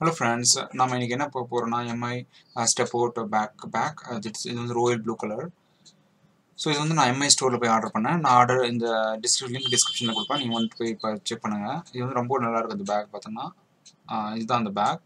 hello friends நம்ம இன்னைக்கு என்ன பார்க்க போகிறோம்னா MI step out bag bag இது வந்து ரோயல் ப்ளூ கலர் ஸோ இது வந்து நான் எம்ஐ ஸ்டோரில் போய் ஆர்டர் பண்ணேன் நான் ஆர்டர் இந்த டிஸ்கிரிப் லிங்க் டிஸ்கிரிப்ஷனில் கொடுப்பேன் நீங்கள் வந்துட்டு போய் இப்போ செக் பண்ணுங்கள் இது வந்து ரொம்ப நல்லா இருக்குது இந்த பேக் பார்த்தோன்னா இதுதான் அந்த பேக்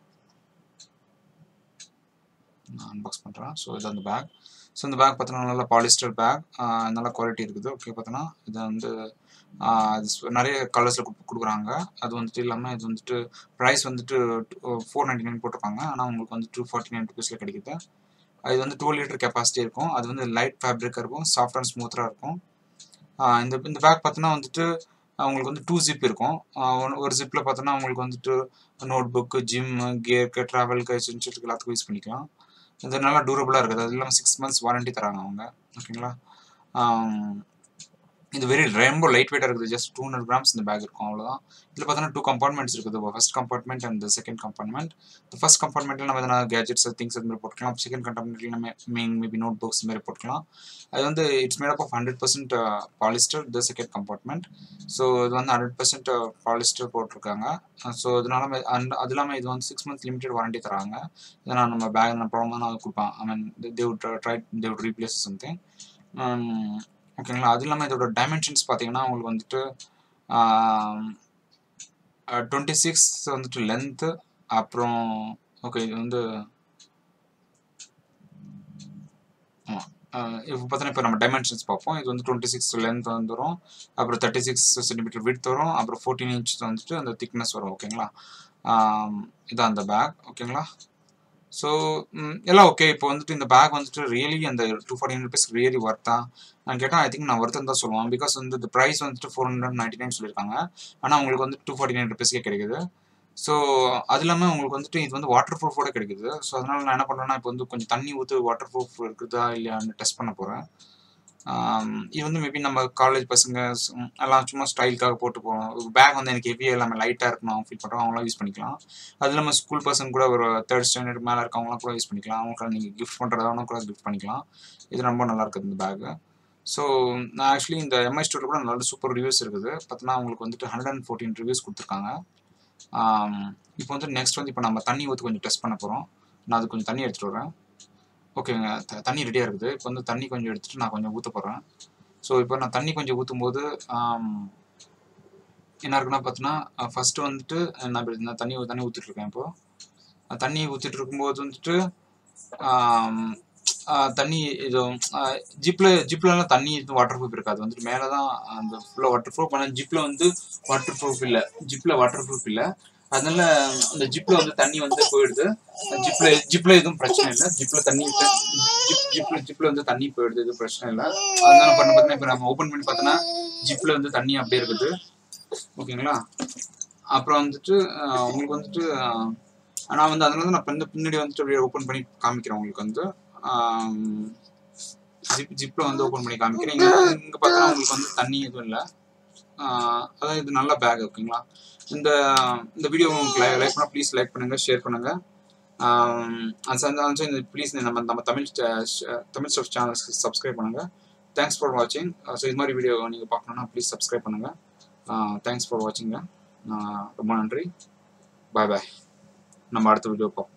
நான் அன்பாக்ஸ் பண்ணுறேன் ஸோ இது அந்த பேக் ஸோ இந்த பேக் பார்த்தோன்னா நல்லா பாலிஸ்டர் பேக் நல்ல குவாலிட்டி இருக்குது ஓகே பார்த்தோன்னா இது வந்து இது நிறைய கலர்ஸில் கொடுக்குறாங்க அது வந்துட்டு இல்லாமல் இது வந்துட்டு ப்ரைஸ் வந்துட்டு ஃபோர் நைன்டி நைன் போட்டிருக்காங்க ஆனால் உங்களுக்கு வந்து டூ ஃபார்ட்டி நைன் ருபீஸில் கிடைக்குது அது வந்து டுவெல் லிட்டர் கெப்பாசிட்டி இருக்கும் அது வந்து லைட் ஃபேப்ரிக்காக இருக்கும் சாஃப்ட் அண்ட் ஸ்மூத்தாக இருக்கும் இந்த இந்த பேக் பார்த்தோன்னா வந்துட்டு உங்களுக்கு வந்து டூ ஜிப் இருக்கும் ஒரு ஜிப்பில் பார்த்தோன்னா உங்களுக்கு வந்துட்டு நோட் புக்கு ஜிம் கியருக்கு ட்ராவலுக்கு எசென்ஷியலுக்கு எல்லாத்துக்கும் யூஸ் பண்ணிக்கலாம் இது நல்லா டூரபுளாக இருக்குது அது இல்லாமல் சிக்ஸ் மந்த்ஸ் வாரண்ட்டி தராங்க அவங்க ஓகேங்களா இது வெரி ரொம்ப லைட் வெயிட்டாக இருக்குது ஜஸ்ட் டூ ஹண்ட்ரட் கிராம்ஸ் இந்த பேக் இருக்கும் அவ்வளோதான் இதில் பார்த்தோன்னா டூ கம்பார்ட்மெண்ட்ஸ் இருக்குது first compartment and second compartment இந்த ஃபஸ்ட் கம்பார்ட்மெண்ட்டில் நம்ம எதனா கேஜெட்ஸ் திங்ஸ் அது மாதிரி போட்டுக்கலாம் செகண்ட் கம்பார்ட்மெண்ட்டில் நம்ம மெயின் மேபி நோட் புக்ஸ் மாதிரி போட்டுக்கலாம் அது வந்து it's made up of hundred percent polyester the second compartment so இது வந்து ஹண்ட்ரட் பர்சன்ட் பாலிஸ்டர் போட்டிருக்காங்க ஸோ இதனால அது இல்லாமல் இது வந்து சிக்ஸ் மந்த்ஸ் லிமிடெட் வாரண்ட்டி தராங்க இதனால் நம்ம பேக் நான் ப்ராப்ளம் நான் கொடுப்பேன் I mean they would try they would replace something ஓகேங்களா அது இல்லாமல் இதோட டைமென்ஷன்ஸ் பார்த்தீங்கன்னா உங்களுக்கு வந்துட்டு டுவெண்ட்டி சிக்ஸ் வந்துட்டு லென்த்து அப்புறம் ஓகே இது வந்து இப்போ பார்த்தோன்னா இப்போ நம்ம டைமென்ஷன்ஸ் பார்ப்போம் இது வந்து டுவெண்ட்டி சிக்ஸ் லென்த் வந்துடும் அப்புறம் தேர்ட்டி சிக்ஸ் சென்டிமீட்டர் விட் வரும் அப்புறம் ஃபோர்டீன் இன்ச் வந்துட்டு அந்த திக்னஸ் வரும் ஓகேங்களா இதான் அந்த பேக் ஓகேங்களா ஸோ எல்லாம் ஓகே இப்போ வந்துட்டு இந்த பேக் வந்துட்டு ரியலி அந்த two forty nine rupees really ஒர்த்தா நான் கேட்டால் ஐ திங்க் நான் ஒருத்தன் தான் சொல்லுவேன் பிகாஸ் வந்து இந்த ப்ரைஸ் வந்துட்டு ஃபோர் ஹண்ட்ரட் நைன்டி நைன் சொல்லியிருக்காங்க ஆனால் உங்களுக்கு வந்து டூ ஃபார்ட்டி நைன் ருபீஸ்க்கே கிடைக்குது ஸோ அது இல்லாமல் உங்களுக்கு வந்துட்டு இது வந்து வாட்டர் ப்ரூஃபோட கிடைக்குது ஸோ அதனால் நான் என்ன பண்ணுறேன்னா இப்போ வந்து கொஞ்சம் தண்ணி ஊற்று வாட்டர் ப்ரூஃப் இருக்குதா இல்லையான்னு டெஸ்ட் பண்ண போகிறேன் இது வந்து மேபி நம்ம காலேஜ் பசங்க எல்லாம் சும்மா ஸ்டைலுக்காக போட்டு போகிறோம் பேக் வந்து எனக்கு ஹெவியாக இல்லாமல் லைட்டாக இருக்கணும் ஃபீல் பண்ணுறோம் அவங்களாம் யூஸ் பண்ணிக்கலாம் அது இல்லாமல் ஸ்கூல் பசங்க கூட ஒரு தேர்ட் ஸ்டாண்டர்ட் மேலே இருக்கவங்களாம் கூட யூஸ் பண்ணிக்கலாம் அவங்களுக்கு நீங்கள் கிஃப்ட் பண்ணுறதாவும் கூட கிஃப்ட் பண்ணிக்கலாம் இது ரொம்ப நல்லா இருக்குது இந்த பேக்கு ஸோ நான் ஆக்சுவலி இந்த எம்ஐ ஸ்டோரில் கூட நல்ல சூப்பர் ரிவ்யூஸ் இருக்குது பார்த்தோன்னா உங்களுக்கு வந்துட்டு ஹண்ட்ரட் அண்ட் ஃபோர்டீன் ரிவ்யூஸ் கொடுத்துருக்காங்க இப்போ வந்து நெக்ஸ்ட் வந்து இப்போ நம்ம தண்ணி ஊற்றி கொஞ்சம் டெஸ்ட் பண்ண போகிறோம் நான் அது கொஞ்சம் தண்ணி எடுத்துகிட்டு வரேன் ஓகேங்க தண்ணி ரெடியாக இருக்குது இப்போ வந்து தண்ணி கொஞ்சம் எடுத்துகிட்டு நான் கொஞ்சம் ஊற்ற போகிறேன் ஸோ இப்போ நான் தண்ணி கொஞ்சம் ஊற்றும் போது என்ன இருக்குன்னா பார்த்தீங்கன்னா ஃபஸ்ட்டு வந்துட்டு நான் நான் தண்ணி தண்ணி ஊற்றிட்டுருக்கேன் இப்போது தண்ணி ஊற்றிட்டு இருக்கும்போது வந்துட்டு தண்ணி இது ஜிப்பில் ஜிப்லலாம் தண்ணி இது வாட்டர் ப்ரூஃப் இருக்காது வந்துட்டு மேலே தான் அந்த ஃபுல்லாக வாட்டர் ப்ரூஃப் ஆனால் ஜிப்பில் வந்து வாட்டர் ப்ரூஃப் இல்லை ஜிப்பில் வாட்டர் ப்ரூஃப் இல்லை அதனால அந்த ஜிப்பில் வந்து தண்ணி வந்து போயிடுது ஜிப்பில் ஜிப்பில் எதுவும் பிரச்சனை இல்லை ஜிப்பில் தண்ணி ஜிப் ஜிப்பில் ஜிப்பில் வந்து தண்ணி போயிடுது எதுவும் பிரச்சனை இல்லை அதனால பண்ண பார்த்தீங்கன்னா இப்போ நம்ம ஓப்பன் பண்ணி பார்த்தோன்னா ஜிப்பில் வந்து தண்ணி அப்படியே இருக்குது ஓகேங்களா அப்புறம் வந்துட்டு உங்களுக்கு வந்துட்டு ஆனால் வந்து அதனால நான் வந்து பின்னாடி வந்துட்டு அப்படியே ஓப்பன் பண்ணி காமிக்கிறேன் உங்களுக்கு வந்து ஜிப் ஜிப்பில் வந்து ஓப்பன் பண்ணி காமிக்கிறேன் இங்கே இங்கே பார்த்தா உங்களுக்கு வந்து தண்ணி எதுவும் இல்லை அதான் இது நல்ல பேக் ஓகேங்களா இந்த இந்த வீடியோ உங்களுக்கு லைக் பண்ணால் ப்ளீஸ் லைக் பண்ணுங்கள் ஷேர் பண்ணுங்கள் அந்த ப்ளீஸ் நம்ம நம்ம தமிழ் தமிழ் ஸ்டப் சேனல்ஸ்க்கு சப்ஸ்கிரைப் பண்ணுங்கள் தேங்க்ஸ் ஃபார் வாட்சிங் ஸோ இது மாதிரி வீடியோ நீங்கள் பார்க்கணுன்னா ப்ளீஸ் சப்ஸ்கிரைப் பண்ணுங்கள் தேங்க்ஸ் ஃபார் வாட்சிங்க ரொம்ப நன்றி பாய் பாய் நம்ம அடுத்த வீடியோ பார்ப்போம்